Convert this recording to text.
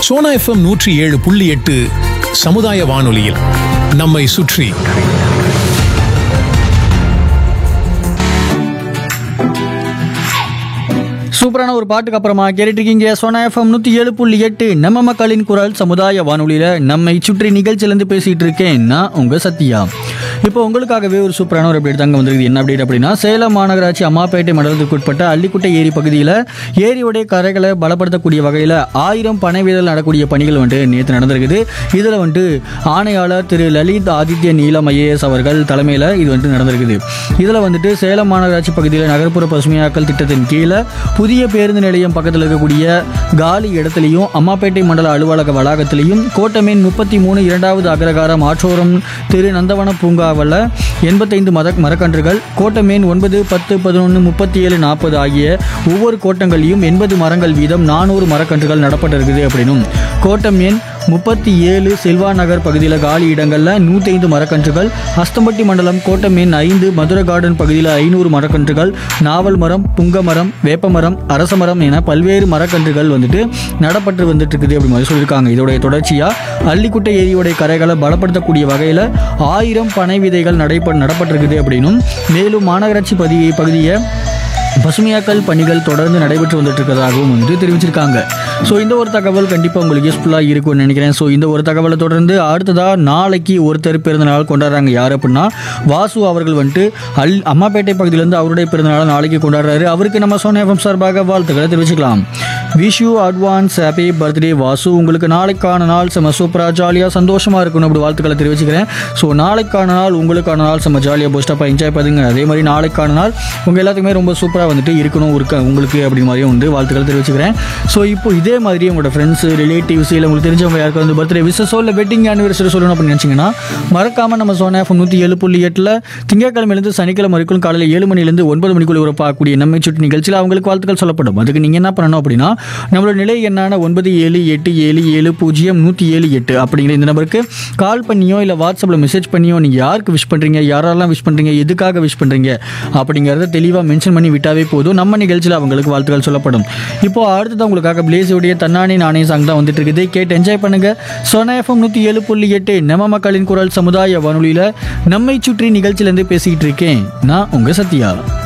Sona FM நூற்றி ஏழு புள்ளி எட்டு சமுதாய வானொலியில் நம்மை சுற்றி சூப்பரான ஒரு பாட்டுக்கு அப்புறமா கேட்டுட்டு இருக்கீங்க சோனா எஃப்எம் நூற்றி ஏழு புள்ளி எட்டு நம்ம மக்களின் குரல் சமுதாய வானொலியில் நம்மை சுற்றி நிகழ்ச்சியிலேருந்து பேசிகிட்டு இருக்கேன் நான் உங்கள் சத்யா இப்போ உங்களுக்காகவே ஒரு சூப்பரான ஒரு அப்டேட் தாங்க வந்திருக்கு என்ன அப்டேட் அப்படின்னா சேலம் மாநகராட்சி அம்மாப்பேட்டை மண்டலத்துக்கு உட்பட்ட அள்ளிக்குட்டை ஏரி பகுதியில் ஏரியுடைய கரைகளை பலப்படுத்தக்கூடிய வகையில் ஆயிரம் பனை வீதல் நடக்கூடிய பணிகள் வந்துட்டு நேற்று நடந்திருக்குது இதில் வந்துட்டு ஆணையாளர் திரு லலித் ஆதித்ய நீலம் ஐஏஎஸ் அவர்கள் தலைமையில் இது வந்துட்டு நடந்திருக்குது இதில் வந்துட்டு சேலம் மாநகராட்சி பகுதியில் நகர்ப்புற பசுமையாக்கல் திட்டத்தின் கீழே புதிய பேருந்து நிலையம் பக்கத்தில் இருக்கக்கூடிய காலி இடத்துலையும் அம்மாப்பேட்டை மண்டல அலுவலக வளாகத்திலையும் கோட்டமீன் முப்பத்தி மூணு இரண்டாவது அகரகாரம் ஆற்றோரம் திரு நந்தவன பூங்காவில் எண்பத்தைந்து மத மரக்கன்றுகள் கோட்டமீன் ஒன்பது பத்து பதினொன்று முப்பத்தி ஏழு நாற்பது ஆகிய ஒவ்வொரு கோட்டங்களையும் எண்பது மரங்கள் வீதம் நானூறு மரக்கன்றுகள் நடப்பட்டிருக்குது அப்படின்னும் கோட்டமீன் முப்பத்தி ஏழு செல்வா நகர் பகுதியில் காலி இடங்களில் நூற்றி ஐந்து மரக்கன்றுகள் அஸ்தம்பட்டி மண்டலம் கோட்டமீன் ஐந்து மதுரை கார்டன் பகுதியில் ஐநூறு மரக்கன்றுகள் நாவல் மரம் புங்க மரம் வேப்ப மரம் அரச மரம் என பல்வேறு மரக்கன்றுகள் வந்துட்டு நடப்பட்டு வந்துட்டு இருக்குது அப்படி மாதிரி சொல்லியிருக்காங்க இதோடைய தொடர்ச்சியாக அள்ளிக்குட்டை ஏரியோடைய கரைகளை பலப்படுத்தக்கூடிய வகையில் ஆயிரம் பனை விதைகள் நடைப நடப்பட்டிருக்குது அப்படின்னும் மேலும் மாநகராட்சி பதி பகுதியை பசுமையாக்கல் பணிகள் தொடர்ந்து நடைபெற்று வந்துட்டு இருக்கிறதாகவும் வந்து தெரிவிச்சிருக்காங்க ஸோ இந்த ஒரு தகவல் கண்டிப்பாக உங்களுக்கு யூஸ்ஃபுல்லாக இருக்கும்னு நினைக்கிறேன் ஸோ இந்த ஒரு தகவலை தொடர்ந்து அடுத்ததாக நாளைக்கு ஒருத்தர் பிறந்தநாள் கொண்டாடுறாங்க யார் அப்படின்னா வாசு அவர்கள் வந்துட்டு அல் அம்மாப்பேட்டை பகுதியிலேருந்து அவருடைய பிறந்தநாளை நாளைக்கு கொண்டாடுறாரு அவருக்கு நம்ம சோனா எஃப்எம் சார்பாக வாழ்த்துக்களை தெரிவிச்சுக்கலாம் wish you advance happy birthday Vasu உங்களுக்கு நாளைக்கான நாள் செம்ம சூப்பராக ஜாலியாக சந்தோஷமாக இருக்கணும் அப்படி வாழ்த்துக்களை தெரிவிச்சுக்கிறேன் ஸோ நாளைக்கான நாள் உங்களுக்கான நாள் செம்ம ஜாலியாக போஸ்டப்பாக என்ஜாய் பண்ணுங்க அதே மாதிரி நாளைக்கான நாள் உங்கள் எல்லாத்துக்குமே ரொம்ப சூப்பராக வந்துட்டு இருக்கணும் இருக்க உங்களுக்கு அப்படி மாதிரியும் வந்து வாழ்த்துக்கள் தெரிவிச்சுக்கிறேன் ஸோ இப்போ இதே மாதிரி உங்களோட ஃப்ரெண்ட்ஸ் ரிலேட்டிவ்ஸ் இல்லை உங்களுக்கு தெரிஞ்சவங்க யாருக்கும் வந்து பர்த்டே விசஸோ இல்லை வெட்டிங் ஆனிவர்சரி சொல்லணும் அப்படின்னு நினச்சிங்கன்னா மறக்காமல் நம்ம சோனா எஃப்எம் நூற்றி ஏழு புள்ளி எட்டில் திங்கட்கிழமையிலேருந்து சனிக்கிழமை வரைக்கும் காலையில் ஏழு மணிலேருந்து ஒன்பது மணிக்குள்ள ஒரு பார்க்கக்கூடிய நம்மை சுற்றி நிகழ்ச்சியில் அவங்களுக்கு வாழ்த்துக்கள் சொல்லப்படும் அதுக்கு நீங்கள் என்ன பண்ணணும் அப்படின்னா நம்மளோட நிலை என்னான ஒன்பது ஏழு எட்டு ஏழு ஏழு பூஜ்ஜியம் நூற்றி ஏழு எட்டு அப்படிங்கிற இந்த நம்பருக்கு கால் பண்ணியோ இல்லை வாட்ஸ்அப்பில் மெசேஜ் பண்ணியோ நீங்கள் யாருக்கு விஷ் பண்ணுறீங்க யாரெல்லாம் விஷ் பண்ணுறீங்க எதுக்காக விஷ் பண்ணுறீங்க அப்படிங்கிறத தெளிவாக மென்ஷன் பண்ணி விட்டாவே போதும் நம்ம நிகழ்ச்சியில் அவங்களுக்கு வாழ்த்துக்கள் சொல்லப்படும் இப்போ அடுத்தது உங்களுக்காக பிளேஸுடைய தன்னானே நானே சாங் தான் வந்துட்டு இருக்குது கேட்டு என்ஜாய் பண்ணுங்க சோனா எஃப்எம் நூற்றி ஏழு புள்ளி எட்டு நம்ம மக்களின் குரல் சமுதாய வானொலியில் நம்மை சுற்றி நிகழ்ச்சியிலேருந்து பேசிக்கிட்டு இருக்கேன் நான் உங்கள் சத்யா